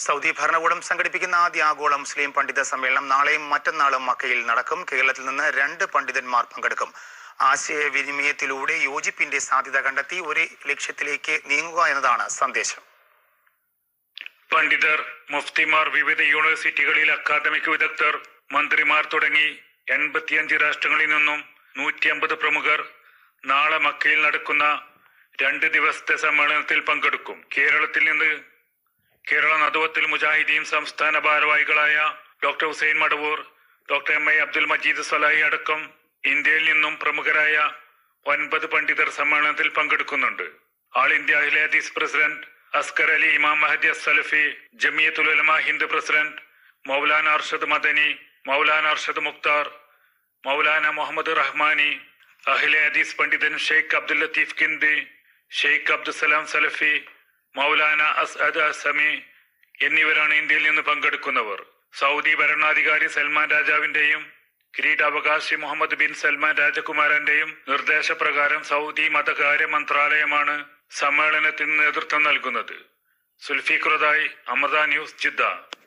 Saudi ഭരണകൂടം സംഘടിപ്പിക്കുന്ന ആദ്യ ആഗോള മുസ്ലിം പണ്ഡിത സമ്മേളനം നാളെയും മറ്റന്നാളും മക്കയിൽ നടക്കും കേരളത്തിൽ നിന്ന് രണ്ട് പണ്ഡിതന്മാർ പങ്കെടുക്കും ആശയവിനിമയത്തിലൂടെ യോജിപ്പിന്റെ സാധ്യത കണ്ടെത്തി ഒരു ലക്ഷ്യത്തിലേക്ക് നീങ്ങുക എന്നതാണ് സന്ദേശം പണ്ഡിതർ മുഫ്തിമാർ വിവിധ യൂണിവേഴ്സിറ്റികളിൽ അക്കാദമിക് വിദഗ്ധർ മന്ത്രിമാർ തുടങ്ങി എൺപത്തിയഞ്ച് രാഷ്ട്രങ്ങളിൽ നിന്നും നൂറ്റി അമ്പത് പ്രമുഖർ നാളെ മക്കയിൽ നടക്കുന്ന രണ്ട് ദിവസത്തെ സമ്മേളനത്തിൽ പങ്കെടുക്കും കേരളത്തിൽ നിന്ന് കേരള നദുവത്തിൽ മുജാഹിദീൻ സംസ്ഥാന ഭാരവാഹികളായ doctor Hussain Madavoor doctor M I Abdul Majeed Salahi അടക്കം ഇന്ത്യയിൽ നിന്നും പ്രമുഖരായ ഒൻപത് പണ്ഡിതർ സമ്മേളനത്തിൽ പങ്കെടുക്കുന്നുണ്ട് ആൾ ഇന്ത്യ അഖില ഹദീസ് പ്രസിഡന്റ് അസ്കർ അലി ഇമാം മഹദി അസ്സലഫി ജമിയത്തുൽ ഉലമ ഹിന്ദ് പ്രസിഡന്റ് മൗലാന അർഷദ് മദനി മൗലാന അർഷദ് മുക്താർ മൗലാന മുഹമ്മദ് റഹ്മാനി അഖില ഹദീസ് പണ്ഡിതൻ ഷെയ്ഖ് അബ്ദുൽ ലത്തീഫ് കിന്ദി ഷെയ്ഖ് അബ്ദുസലാം സലഫി മൗലാന അസ്അദ് അസമി എന്നിവരാണ് ഇന്ത്യയിൽ നിന്ന് പങ്കെടുക്കുന്നവർ സൗദി ഭരണാധികാരി സൽമാൻ രാജാവിന്റെയും കിരീടാവകാശി മുഹമ്മദ് ബിൻ സൽമാൻ രാജകുമാരന്റെയും നിർദ്ദേശപ്രകാരം സൗദി മതകാര്യ മന്ത്രാലയമാണ് സമ്മേളനത്തിന് നേതൃത്വം നൽകുന്നത് സുൽഫിഖുറദായി അമൃത ന്യൂസ് ജിദ്ദ